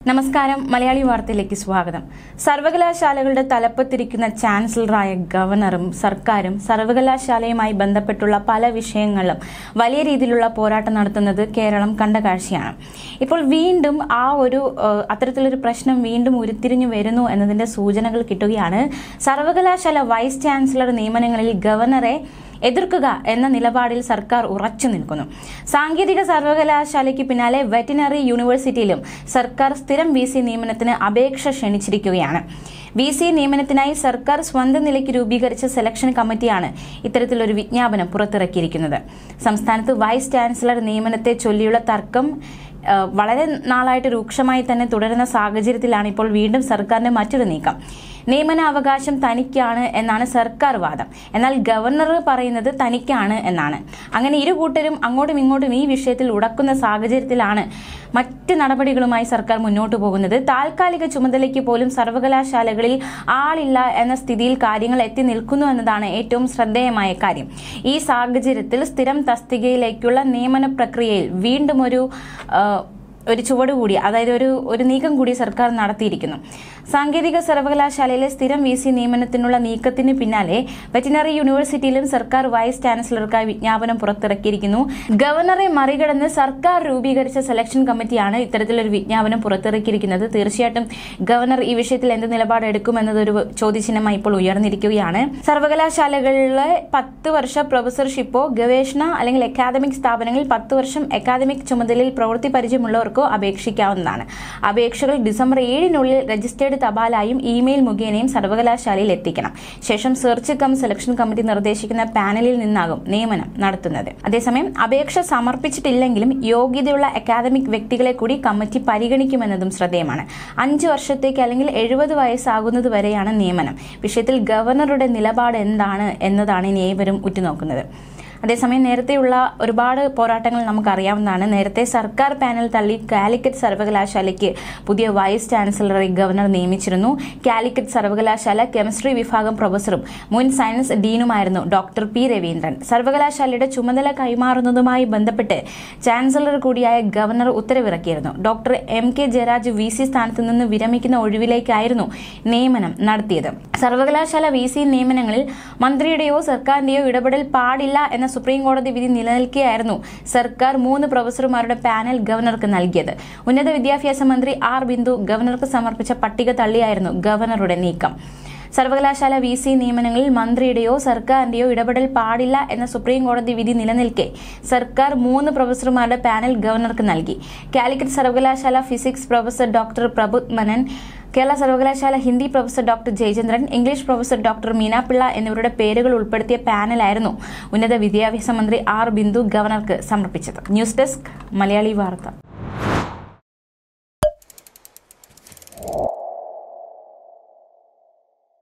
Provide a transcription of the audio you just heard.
നമസ്കാരം മലയാളി വാർത്തയിലേക്ക് സ്വാഗതം സർവകലാശാലകളുടെ തലപ്പത്തിരിക്കുന്ന ചാൻസലറായ ഗവർണറും സർക്കാരും സർവകലാശാലയുമായി ബന്ധപ്പെട്ടുള്ള പല വിഷയങ്ങളിലും വലിയ രീതിയിലുള്ള പോരാട്ടം നടത്തുന്നത് കേരളം കണ്ട കാഴ്ചയാണ് ഇപ്പോൾ വീണ്ടും ആ ഒരു ഏഹ്, അത്തരത്തിലൊരു പ്രശ്നം വീണ്ടും ഉരുത്തിരിഞ്ഞു വരുന്നു എന്നതിന്റെ സൂചനകൾ കിട്ടുകയാണ് സർവകലാശാല വൈസ് ചാൻസലർ നിയമനങ്ങളിൽ ഗവർണറെ എതിർക്കുക എന്ന നിലപാടിൽ സർക്കാർ ഉറച്ചു നിൽക്കുന്നു സാങ്കേതിക സർവകലാശാലയ്ക്ക് പിന്നാലെ വെറ്റിനറി യൂണിവേഴ്സിറ്റിയിലും സർക്കാർ സ്ഥിരം വി സി നിയമനത്തിന് അപേക്ഷ ക്ഷണിച്ചിരിക്കുകയാണ് വി സി നിയമനത്തിനായി സർക്കാർ സ്വന്തം നിലയ്ക്ക് രൂപീകരിച്ച സെലക്ഷൻ കമ്മിറ്റിയാണ് ഇത്തരത്തിലൊരു വിജ്ഞാപനം പുറത്തിറക്കിയിരിക്കുന്നത് സംസ്ഥാനത്ത് വൈസ് ചാൻസലർ നിയമനത്തെ ചൊല്ലിയുള്ള തർക്കം ഏഹ്, വളരെ നാളായിട്ട് രൂക്ഷമായി തന്നെ തുടരുന്ന സാഹചര്യത്തിലാണ് ഇപ്പോൾ വീണ്ടും സർക്കാരിന്റെ മറ്റൊരു നീക്കം നിയമനാവകാശം തനിക്കാണ് എന്നാണ് സർക്കാർ വാദം എന്നാൽ ഗവർണർ പറയുന്നത് തനിക്കാണ് എന്നാണ് അങ്ങനെ ഇരു കൂട്ടരും അങ്ങോട്ടും ഇങ്ങോട്ടും ഈ വിഷയത്തിൽ ഉടക്കുന്ന സാഹചര്യത്തിലാണ് മറ്റ് നടപടികളുമായി സർക്കാർ മുന്നോട്ട് പോകുന്നത് താൽക്കാലിക ചുമതലയ്ക്ക് പോലും സർവകലാശാലകളിൽ ആളില്ല എന്ന സ്ഥിതിയിൽ കാര്യങ്ങൾ എത്തി നിൽക്കുന്നു എന്നതാണ് ഏറ്റവും ശ്രദ്ധേയമായ കാര്യം ഈ സാഹചര്യത്തിൽ സ്ഥിരം തസ്തികയിലേക്കുള്ള നിയമന പ്രക്രിയയിൽ വീണ്ടും ഒരു ആ, ഒരു ചുവട് കൂടി അതായത് ഒരു ഒരു നീക്കം കൂടി സർക്കാർ നടത്തിയിരിക്കുന്നു സാങ്കേതിക സർവകലാശാലയിലെ സ്ഥിരം വി സി നിയമനത്തിനുള്ള നീക്കത്തിന് പിന്നാലെ വെറ്റിനറി യൂണിവേഴ്സിറ്റിയിലും സർക്കാർ വൈസ് ചാൻസലർക്കായി വിജ്ഞാപനം പുറത്തിറക്കിയിരിക്കുന്നു ഗവർണറെ മറികടന്ന് സർക്കാർ രൂപീകരിച്ച സെലക്ഷൻ കമ്മിറ്റിയാണ് ഇത്തരത്തിലൊരു വിജ്ഞാപനം പുറത്തിറക്കിയിരിക്കുന്നത് തീർച്ചയായിട്ടും ഗവർണർ ഈ വിഷയത്തിൽ എന്ത് നിലപാടെടുക്കുമെന്നതൊരു ചോദ്യചിഹ്നമായി ഇപ്പോൾ ഉയർന്നിരിക്കുകയാണ് സർവകലാശാലകളിലെ പത്ത് വർഷ പ്രൊഫസർഷിപ്പോ ഗവേഷണ അല്ലെങ്കിൽ അക്കാദമിക് സ്ഥാപനങ്ങളിൽ പത്ത് വർഷം അക്കാദമിക് ചുമതലയിൽ പ്രവൃത്തി പരിചയമുള്ളവർക്കോ അപേക്ഷിക്കാവുന്നതാണ് അപേക്ഷകൾ ഡിസംബർ ഏഴിനുള്ളിൽ രജിസ്റ്റേർഡ് തപാലായും ഇമെയിൽ മുഖേനയും സർവകലാശാലയിൽ എത്തിക്കണം ശേഷം സെർച്ച് കം സെലക്ഷൻ കമ്മിറ്റി നിർദ്ദേശിക്കുന്ന പാനലിൽ നിന്നാകും നിയമനം നടത്തുന്നത് അതേസമയം അപേക്ഷ സമർപ്പിച്ചിട്ടില്ലെങ്കിലും യോഗ്യതയുള്ള അക്കാദമിക് വ്യക്തികളെ കൂടി കമ്മിറ്റി പരിഗണിക്കുമെന്നതും ശ്രദ്ധേയമാണ് അഞ്ച് വർഷത്തേക്ക് അല്ലെങ്കിൽ എഴുപത് വയസ്സാകുന്നത് വരെയാണ് നിയമനം വിഷയത്തിൽ ഗവർണറുടെ നിലപാട് എന്താണ് എന്നതാണ് ഇനി ഏവരും ഉറ്റുനോക്കുന്നത് അതേസമയം നേരത്തെയുള്ള ഒരുപാട് പോരാട്ടങ്ങൾ നമുക്കറിയാവുന്നതാണ് നേരത്തെ സർക്കാർ പാനൽ തള്ളി കാലിക്കറ്റ് സർവകലാശാലയ്ക്ക് പുതിയ വൈസ് ചാൻസലറെ ഗവർണർ നിയമിച്ചിരുന്നു കാലിക്കറ്റ് സർവകലാശാല കെമിസ്ട്രി വിഭാഗം പ്രൊഫസറും മുൻ സയൻസ് ഡീനുമായിരുന്നു ഡോക്ടർ പി രവീന്ദ്രൻ സർവകലാശാലയുടെ ചുമതല കൈമാറുന്നതുമായി ബന്ധപ്പെട്ട് ചാൻസലർ കൂടിയായ ഗവർണർ ഉത്തരവിറക്കിയിരുന്നു doctor M K Jayaraj V C സ്ഥാനത്ത് നിന്ന് വിരമിക്കുന്ന ഒഴിവിലേക്കായിരുന്നു നിയമനം നടത്തിയത് സർവകലാശാല വി സി നിയമനങ്ങളിൽ മന്ത്രിയുടെയോ സർക്കാരിന്റെയോ ഇടപെടൽ പാടില്ല എന്ന സുപ്രീം കോടതി വിധി നിലനിൽക്കെയായിരുന്നു സർക്കാർ മൂന്ന് പ്രൊഫസർമാരുടെ പാനൽ ഗവർണർക്ക് നൽകിയത് ഉന്നത വിദ്യാഭ്യാസ മന്ത്രി ആർ ബിന്ദു ഗവർണർക്ക് സമർപ്പിച്ച പട്ടിക തള്ളിയായിരുന്നു ഗവർണറുടെ നീക്കം സർവകലാശാല വി സി നിയമനങ്ങളിൽ മന്ത്രിയുടെയോ സർക്കാരിന്റെയോ ഇടപെടൽ പാടില്ല എന്ന സുപ്രീം കോടതി വിധി നിലനിൽക്കെ സർക്കാർ മൂന്ന് പ്രൊഫസർമാരുടെ പാനൽ ഗവർണർക്ക് നൽകി കാലിക്കറ്റ് സർവകലാശാല physics professor doctor Prabud Manan Kerala സർവകലാശാല Hindi professor doctor Jayachandran English professor doctor Meena Pillai എന്നിവരുടെ പേരുകൾ ഉൾപ്പെടുത്തിയ പാനലായിരുന്നു ഉന്നത വിദ്യാഭ്യാസ മന്ത്രി ആർ ബിന്ദു ഗവർണർക്ക് സമർപ്പിച്ചത് ന്യൂസ് ഡെസ്ക് മലയാളി വാർത്ത